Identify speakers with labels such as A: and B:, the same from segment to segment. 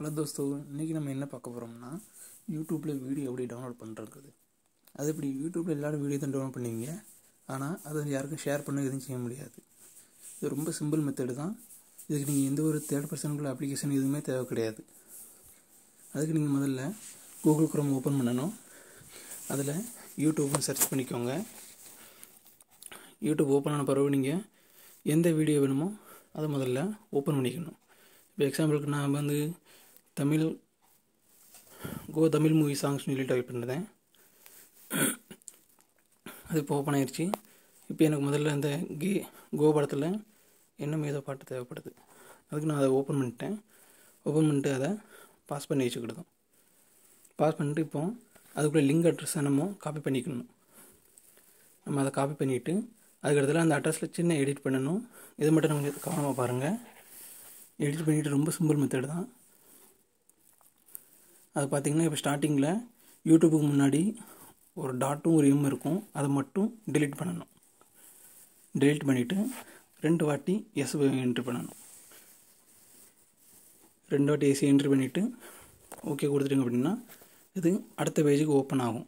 A: hello தோஸ்தோ இன்றைக்கி நம்ம என்ன பார்க்க போகிறோம்னா யூடியூப்பில் வீடியோ எப்படி டவுன்லோட் பண்ணுறது அது எப்படி யூடியூப்பில் எல்லாரும் வீடியோ தான் டவுன்லோட் பண்ணுவீங்க ஆனால் அதை யாருக்கும் ஷேர் பண்ண எதுவும் செய்ய முடியாது இது ரொம்ப சிம்பிள் மெத்தடு தான் இதுக்கு நீங்கள் எந்த ஒரு தேர்ட் பர்சனுக்குள்ள அப்ளிகேஷன் எதுவுமே தேவை கிடையாது அதுக்கு நீங்கள் முதல்ல கூகுள் குரோம் ஓப்பன் பண்ணணும் அதில் யூடியூப்னு சர்ச் பண்ணிக்கோங்க யூடியூப் ஓப்பன் ஆன பிறகு நீங்கள் எந்த வீடியோ வேணுமோ அதை முதல்ல ஓப்பன் பண்ணிக்கணும் இப்போ எக்ஸாம்பிளுக்கு நான் வந்து தமிழ் கோ தமிழ் மூவி சாங்ஸ் சொல்லி டைப் பண்ணுறேன் அது இப்போ ஓப்பன் ஆயிடுச்சு இப்போ எனக்கு முதல்ல இந்த கே கோ படத்தில் என்ன ஏதோ பாட்டு தேவைப்படுது அதுக்கு நான் அதை ஓப்பன் பண்ணிட்டேன் ஓப்பன் பண்ணிட்டு அதை பாஸ் பண்ணி வச்சுக்கிடுதோம் பாஸ் பண்ணிட்டு இப்போ அதுக்குள்ளே லிங்க் அட்ரஸை நம்ம காப்பி பண்ணிக்கணும் நம்ம அதை காப்பி பண்ணிவிட்டு அதுக்கடுத்துல அந்த அட்ரஸில் சின்ன எடிட் பண்ணணும் இதை மட்டும் நம்ம கவனமாக பாருங்கள் எடிட் பண்ணிவிட்டு ரொம்ப சிம்பிள் மெத்தட் தான் அது பார்த்திங்கன்னா இப்போ ஸ்டார்டிங்கில் யூடியூபுக்கு முன்னாடி ஒரு டாட்டும் ஒரு எம் இருக்கும் அதை மட்டும் delete பண்ணணும் delete பண்ணிவிட்டு ரெண்டு வாட்டி எஸ் என்ட்ரி பண்ணணும் ரெண்டு வாட்டி எஸ் என்ட்ரி பண்ணிவிட்டு ஓகே கொடுத்துட்டீங்க அப்படின்னா இது அடுத்த பேஜுக்கு ஓப்பன் ஆகும்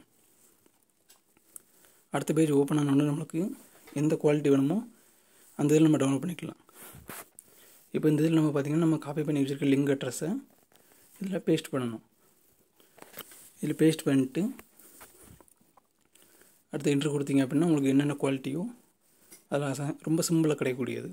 A: அடுத்த பேஜ் ஓப்பன் ஆனோடனே நம்மளுக்கு எந்த குவாலிட்டி வேணுமோ அந்த இதில் நம்ம டவுன்லோட் பண்ணிக்கலாம் இப்போ இந்த இதில் நம்ம பார்த்திங்கன்னா நம்ம காப்பி பண்ணி வச்சுருக்க லிங்க் அட்ரஸை இதில் பேஸ்ட் பண்ணணும் இதில் பேஸ்ட் பண்ணிட்டு அடுத்து என்ட்ரு கொடுத்தீங்க அப்படின்னா உங்களுக்கு என்னென்ன குவாலிட்டியோ அதெல்லாம் ச- ரொம்ப சிம்பிளாக கிடைக்கக்கூடியது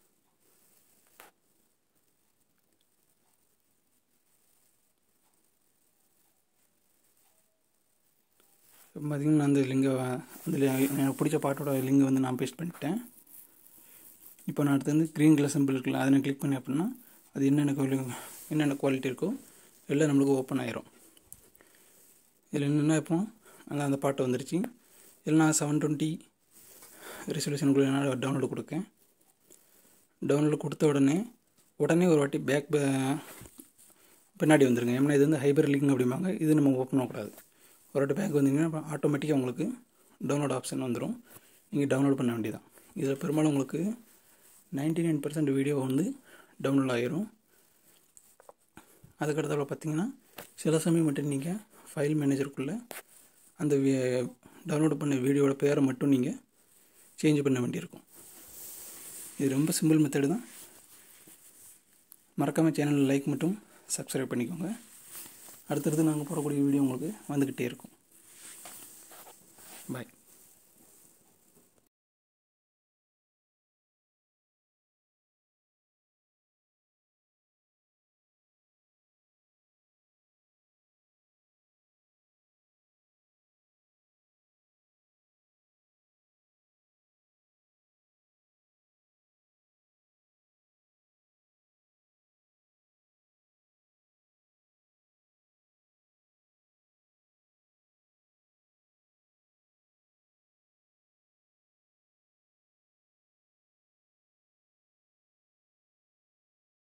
A: இப்போ பார்த்திங்கன்னா நான் அந்த லிங்கை அந்த li- எனக்கு பிடிச்ச பாட்டோட லிங்கை வந்து நான் பேஸ்ட் பண்ணிட்டேன் இப்போ நான் அடுத்து வந்து க்ரீன் கலர் சிம்பிள் இருக்குல்ல அதை நான் கிளிக் பண்ணி அப்படின்னா அது என்னென்ன quali- என்னென்ன குவாலிட்டி இருக்கோ எல்லாம் நம்மளுக்கு ஓப்பன் ஆயிரும் இதில் என்னென்னா இப்போ அந்த அந்த பாட்டு வந்துருச்சு இதில் நான் செவன் டுவெண்ட்டி ரெசல்யூஷனுக்குள்ள நான் டவுன்லோடு கொடுக்கேன் டவுன்லோடு கொடுத்த உடனே உடனே ஒரு வாட்டி பேக் பின்னாடி வந்துருங்க ஏன்னா இது வந்து ஹைபர் லிங்க் அப்படிம்பாங்க இது நம்ம ஓப்பன் பண்ணக்கூடாது ஒரு வாட்டி பேக் வந்தீங்கன்னா ஆட்டோமேட்டிக்காக உங்களுக்கு டவுன்லோட் ஆப்ஷன் வந்துடும் நீங்கள் டவுன்லோட் பண்ண வேண்டியதான் இதில் பெரும்பாலும் உங்களுக்கு 99% நைன் பர்சன்ட் வீடியோ வந்து டவுன்லோட் ஆகிரும் அதுக்கடுத்தால பார்த்தீங்கன்னா சில சமயம் மட்டும் நீங்கள் ஃபைல் மேனேஜருக்குள்ளே அந்த டவுன்லோட் பண்ண வீடியோட பேரை மட்டும் நீங்கள் சேஞ்ச் பண்ண வேண்டியிருக்கும் இது ரொம்ப சிம்பிள் மெத்தடு தான் மறக்காமல் சேனலில் லைக் மட்டும் சப்ஸ்கிரைப் பண்ணிக்கோங்க அடுத்தடுத்து நாங்கள் போடக்கூடிய வீடியோ உங்களுக்கு வந்துக்கிட்டே இருக்கும் பாய்